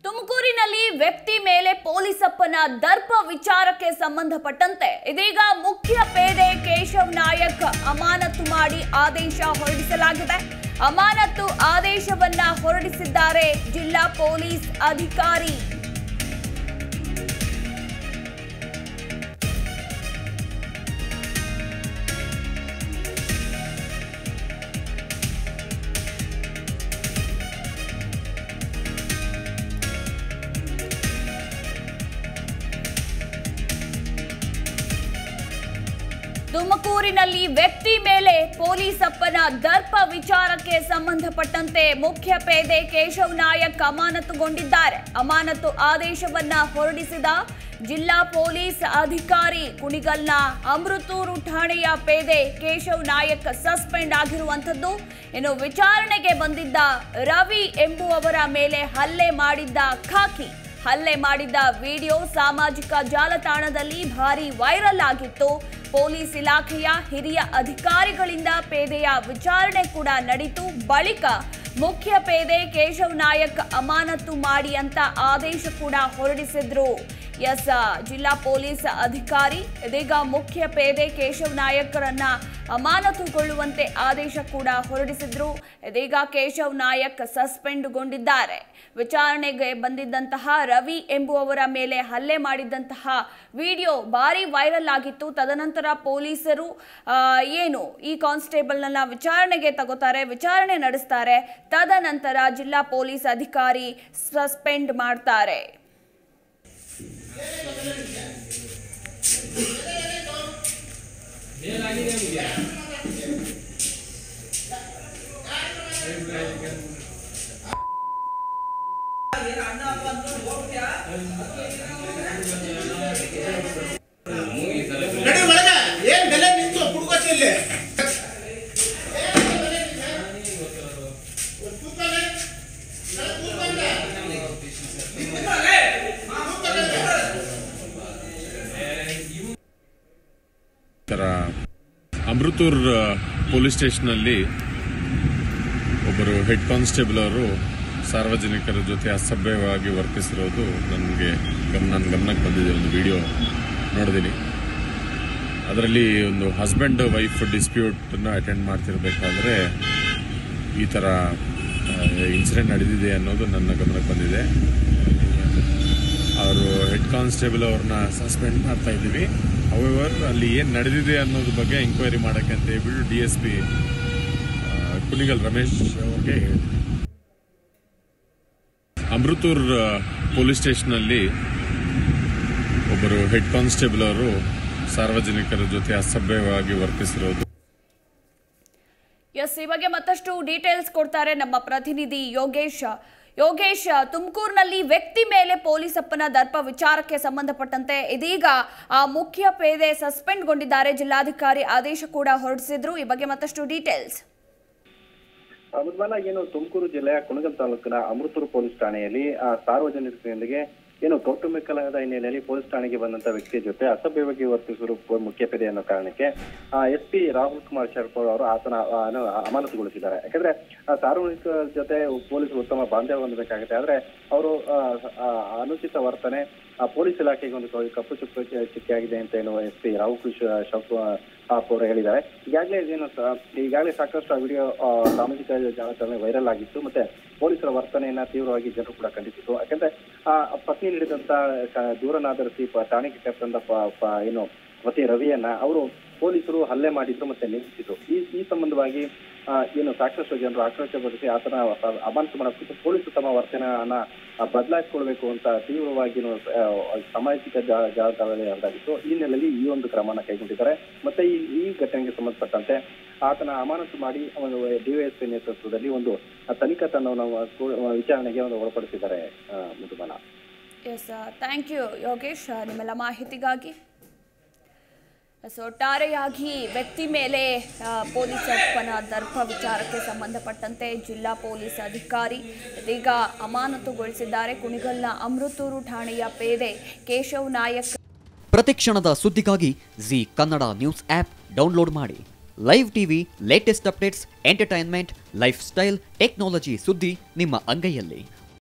ತುಮಕೂರಿನಲ್ಲಿ ವ್ಯಕ್ತಿ ಮೇಲೆ ಪೊಲೀಸಪ್ಪನ ದರ್ಪ ವಿಚಾರಕ್ಕೆ ಸಂಬಂಧಪಟ್ಟಂತೆ ಇದೀಗ ಮುಖ್ಯ ಪೇದೆ ಕೇಶವ್ ನಾಯಕ್ ಅಮಾನತು ಮಾಡಿ ಆದೇಶ ಹೊರಡಿಸಲಾಗಿದೆ ಅಮಾನತು ಆದೇಶವನ್ನ ಹೊರಡಿಸಿದ್ದಾರೆ ಜಿಲ್ಲಾ ಪೊಲೀಸ್ ಅಧಿಕಾರಿ ತುಮಕೂರಿನಲ್ಲಿ ವ್ಯಕ್ತಿ ಮೇಲೆ ಪೊಲೀಸಪ್ಪನ ದರ್ಪ ವಿಚಾರಕ್ಕೆ ಸಂಬಂಧಪಟ್ಟಂತೆ ಮುಖ್ಯ ಪೇದೆ ಕೇಶವ್ ನಾಯಕ್ ಅಮಾನತುಗೊಂಡಿದ್ದಾರೆ ಅಮಾನತು ಆದೇಶವನ್ನ ಹೊರಡಿಸಿದ ಜಿಲ್ಲಾ ಪೊಲೀಸ್ ಅಧಿಕಾರಿ ಕುಣಿಗಲ್ನ ಅಮೃತೂರು ಠಾಣೆಯ ಪೇದೆ ಕೇಶವ್ ನಾಯಕ್ ಸಸ್ಪೆಂಡ್ ಆಗಿರುವಂಥದ್ದು ಇನ್ನು ವಿಚಾರಣೆಗೆ ಬಂದಿದ್ದ ರವಿ ಎಂಬುವವರ ಮೇಲೆ ಹಲ್ಲೆ ಮಾಡಿದ್ದ ಖಾಕಿ ಹಲ್ಲೆ ಮಾಡಿದ್ದ ವಿಡಿಯೋ ಸಾಮಾಜಿಕ ಜಾಲತಾಣದಲ್ಲಿ ಭಾರಿ ವೈರಲ್ ಆಗಿತ್ತು ಪೊಲೀಸ್ ಇಲಾಖೆಯ ಹಿರಿಯ ಅಧಿಕಾರಿಗಳಿಂದ ಪೇದೆಯ ವಿಚಾರಣೆ ಕೂಡ ನಡೀತು ಬಳಿಕ ಮುಖ್ಯ ಪೇದೆ ಕೇಶವ್ ನಾಯಕ್ ಅಮಾನತು ಮಾಡಿ ಅಂತ ಆದೇಶ ಕೂಡ ಹೊರಡಿಸಿದ್ರು ಎಸ್ ಜಿಲ್ಲಾ ಪೊಲೀಸ್ ಅಧಿಕಾರಿ ಇದೀಗ ಮುಖ್ಯ ಪೇದೆ ಕೇಶವ್ ನಾಯಕರನ್ನ ಅಮಾನತುಗೊಳ್ಳುವಂತೆ ಆದೇಶ ಕೂಡ ಹೊರಡಿಸಿದ್ರು ಇದೀಗ ಕೇಶವ್ ನಾಯಕ್ ಸಸ್ಪೆಂಡ್ಗೊಂಡಿದ್ದಾರೆ ವಿಚಾರಣೆಗೆ ಬಂದಿದ್ದಂತಹ ರವಿ ಎಂಬುವವರ ಮೇಲೆ ಹಲ್ಲೆ ಮಾಡಿದ್ದಂತಹ ವಿಡಿಯೋ ಭಾರಿ ವೈರಲ್ ಆಗಿತ್ತು ತದನಂತರ ಪೊಲೀಸರು ಆ, ಏನು ಈ ಕಾನ್ಸ್ಟೇಬಲ್ನ ವಿಚಾರಣೆಗೆ ತಗೋತಾರೆ ವಿಚಾರಣೆ ನಡೆಸ್ತಾರೆ ತದನಂತರ ಜಿಲ್ಲಾ ಪೊಲೀಸ್ ಅಧಿಕಾರಿ ಸಸ್ಪೆಂಡ್ ಮಾಡ್ತಾರೆ ನಡಿ ಒಳಗೆ ಏನ್ ಬೆಲೆ ನಿಂತು ಕುಡ್ಕೋತಿ ಇಲ್ಲಿ ಥರ ಅಮೃತೂರ್ ಪೊಲೀಸ್ ಸ್ಟೇಷನಲ್ಲಿ ಒಬ್ಬರು ಹೆಡ್ ಕಾನ್ಸ್ಟೇಬಲ್ ಅವರು ಸಾರ್ವಜನಿಕರ ಜೊತೆ ಅಸಭ್ಯವಾಗಿ ವರ್ತಿಸಿರೋದು ನನಗೆ ಗಮ್ ನನ್ನ ಗಮನಕ್ಕೆ ಬಂದಿದೆ ಒಂದು ವಿಡಿಯೋ ನೋಡಿದ್ದೀನಿ ಅದರಲ್ಲಿ ಒಂದು ಹಸ್ಬೆಂಡ್ ವೈಫ್ ಡಿಸ್ಪ್ಯೂಟನ್ನು ಅಟೆಂಡ್ ಮಾಡ್ತಿರ್ಬೇಕಾದ್ರೆ ಈ ಥರ ಇನ್ಸಿಡೆಂಟ್ ನಡೆದಿದೆ ಅನ್ನೋದು ನನ್ನ ಗಮನಕ್ಕೆ ಬಂದಿದೆ ಅವರು ಹೆಡ್ ಕಾನ್ಸ್ಟೇಬಲ್ ಅವ್ರನ್ನ ಸಸ್ಪೆಂಡ್ ಮಾಡ್ತಾ ಇದ್ದೀವಿ ಹವೆವರ್ ಅಲ್ಲಿ ಏನು ನಡೆದಿದೆ ಅನ್ನೋದ್ರ ಬಗ್ಗೆ ಎಂಕ್ವೈರಿ ಮಾಡೋಕ್ಕೆ ಅಂತ ಹೇಳ್ಬಿಟ್ಟು D S P Kunigal Ramesh ಅವ್ರಿಗೆ ಹೇಳಿ ಅಮೃತೂರ್ ಪೊಲೀಸ್ ಸ್ಟೇಷನಲ್ಲಿ ಒಬ್ಬರು ಹೆಡ್ ಕಾನ್ಸ್ಟೇಬಲ್ ಅವರು ಸಾರ್ವಜನಿಕರ ಜೊತೆ ಅಸಭ್ಯವಾಗಿ ವರ್ತಿಸಿರೋದು ಎಸ್ ಈ ಬಗ್ಗೆ ಮತ್ತಷ್ಟು ಡೀಟೇಲ್ಸ್ ಕೊಡ್ತಾರೆ ನಮ್ಮ ಪ್ರತಿನಿಧಿ ಯೋಗೇಶ್ ಯೋಗೇಶ್ ತುಮಕೂರಿನಲ್ಲಿ ವ್ಯಕ್ತಿ ಮೇಲೆ ಪೊಲೀಸಪ್ಪನ ದರ್ಪ ವಿಚಾರಕ್ಕೆ ಸಂಬಂಧಪಟ್ಟಂತೆ ಇದೀಗ ಆ ಮುಖ್ಯ ಪೇದೆ ಸಸ್ಪೆಂಡ್ಗೊಂಡಿದ್ದಾರೆ ಜಿಲ್ಲಾಧಿಕಾರಿ ಆದೇಶ ಕೂಡ ಹೊರಡಿಸಿದ್ರು ಈ ಬಗ್ಗೆ ಮತ್ತಷ್ಟು ಡೀಟೇಲ್ಸ್ ಮುದ್ಮಲ ಏನು ತುಮಕೂರು ಜಿಲ್ಲೆಯ ಕುಣಗಲ್ ತಾಲೂಕಿನ ಅಮೃತೂರು ಪೊಲೀಸ್ ಠಾಣೆಯಲ್ಲಿ ಆ ಸಾರ್ವಜನಿಕರೊಂದಿಗೆ ಏನು ಕೌಟುಂಬಿಕ ಕಲಹದ ಹಿನ್ನೆಲೆಯಲ್ಲಿ ಪೊಲೀಸ್ ಠಾಣೆಗೆ ಬಂದಂತ ವ್ಯಕ್ತಿಯ ಜೊತೆ ಅಸಭ್ಯವಾಗಿ ವರ್ತಿಸಿರುವ ಪೊ- ಮುಖ್ಯ ಪೇದೆ ಅನ್ನೋ ಕಾರಣಕ್ಕೆ ಎಸ್ ಪಿ ರಾಹುಲ್ ಕುಮಾರ್ ಶರ್ಪರ್ ಅವರು ಆತನ ಆ, ಅನು- ಅಮಾನತುಗೊಳಿಸಿದ್ದಾರೆ ಯಾಕಂದ್ರೆ ಆ ಸಾರ್ವಜನಿಕರ ಜೊತೆ ಪೊಲೀಸರು ಉತ್ತಮ ಬಾಂಧವ್ಯ ಹೊಂದಬೇಕಾಗುತ್ತೆ ಆದ್ರೆ ಅವರು ಆ, ಆ, ಅನುಚಿತ ವರ್ತನೆ ಆ ಪೊಲೀಸ್ ಇಲಾಖೆಗೆ ಒಂದು ಕ- ಕಪ್ಪು ಚುಪ್ಪು ಚಿ- ಚಿಕ್ಕಿಯಾಗಿದೆ ಅಂತ ಏನು ಎಸ್ ಪಿ ರಾಹುಲ್ ಕುಮಾರ್ ಶರ್ಪ ಅವರು ಹೇಳಿದ್ದಾರೆ ಈಗಾಗಲೇ ಏನು ಸ- ಈಗಾಗಲೇ ಸಾಕಷ್ಟು ಆ ವಿಡಿಯೋ ಸಾಮಾಜಿಕ ಜಾಲತಾಣ ವೈರಲ್ ಆಗಿತ್ತು ಮತ್ತೆ ಪೊಲೀಸರ ವರ್ತನೆಯನ್ನ ತೀವ್ರವಾಗಿ ಜನರು ಕೂಡ ಖಂಡಿಸಿತು ಯಾಕಂದ್ರೆ ಆ ಪತ್ನಿ ನೀಡಿದಂತ ಕ- ದೂರನಾಧರಿಸಿ ಪ- ಠಾಣೆಗೆ ಕರೆತಂದ ಪ- ಪ- ಏನು ಪತಿ ರವಿಯನ್ನ ಅವರು ಪೊಲೀಸರು ಹಲ್ಲೆ ಮಾಡಿದ್ರು ಮತ್ತೆ ನಿಲ್ಲಿಸಿದ್ರು ಈ ಈ ಸಂಬಂಧವಾಗಿ ಆ, ಏನು ಸಾಕಷ್ಟು ಜನರು ಆಕ್ರೋಶಪಡಿಸಿ ಆತನ ಅಮಾನತು ಮಾಡಬೇಕು ಪೊಲೀಸರು ತಮ್ಮ ವರ್ತನೆಯನ್ನ ಬದಲಾಯಿಸಿಕೊಳ್ಬೇಕು ಅಂತ ತೀವ್ರವಾಗಿ ಏನು, ಆ, ಸಾಮಾಜಿಕ ಜಾ- ಜಾಲತಾಣದಲ್ಲಿ ಹರಡಾಗಿತ್ತು ಈ ಹಿನ್ನೆಲೆಯಲ್ಲಿ ಈ ಒಂದು ಕ್ರಮನ ಕೈಗೊಂಡಿದ್ದಾರೆ ಮತ್ತೆ ಈ ಈ ಘಟನೆಗೆ ಸಂಬಂಧಪಟ್ಟಂತೆ ಆತನ ಅಮಾನತು ಮಾಡಿ ಒಂದು ಡಿವೈಎಸ್ಪಿ ನೇತೃತ್ವದಲ್ಲಿ ಒಂದು ತನಿಖಾ ತಂಡವನ್ನು ಕೂ- ವಿಚಾರಣೆಗೆ ಒಂದು ಒಳಪಡಿಸಿದ್ದಾರೆ ಆ, ಮಧುಬಲ ಎಸ್ ಥ್ಯಾಂಕ್ ಯು ಯೋಗೇಶ್ ನಿಮ್ಮೆಲ್ಲ ಮಾಹಿತಿಗಾಗಿ ಎಸ್, ಒಟ್ಟಾರೆಯಾಗಿ ವ್ಯಕ್ತಿ ಮೇಲೆ ಆ, ಪೊಲೀಸಪ್ಪನ ದರ್ಪ ವಿಚಾರಕ್ಕೆ ಸಂಬಂಧಪಟ್ಟಂತೆ ಜಿಲ್ಲಾ ಪೊಲೀಸ್ ಅಧಿಕಾರಿ ಇದೀಗ ಅಮಾನತುಗೊಳಿಸಿದ್ದಾರೆ ಕುಣಿಗಲ್ನ ಅಮೃತೂರು ಠಾಣೆಯ ಪೇದೆ ಕೇಶವ್ ನಾಯಕ್ ಪ್ರತಿಕ್ಷಣದ ಸುದ್ದಿಗಾಗಿ Zee Kannada news app download ಮಾಡಿ live TV latest updates entertainment lifestyle technology ಸುದ್ದಿ ನಿಮ್ಮ ಅಂಗೈಯಲ್ಲಿ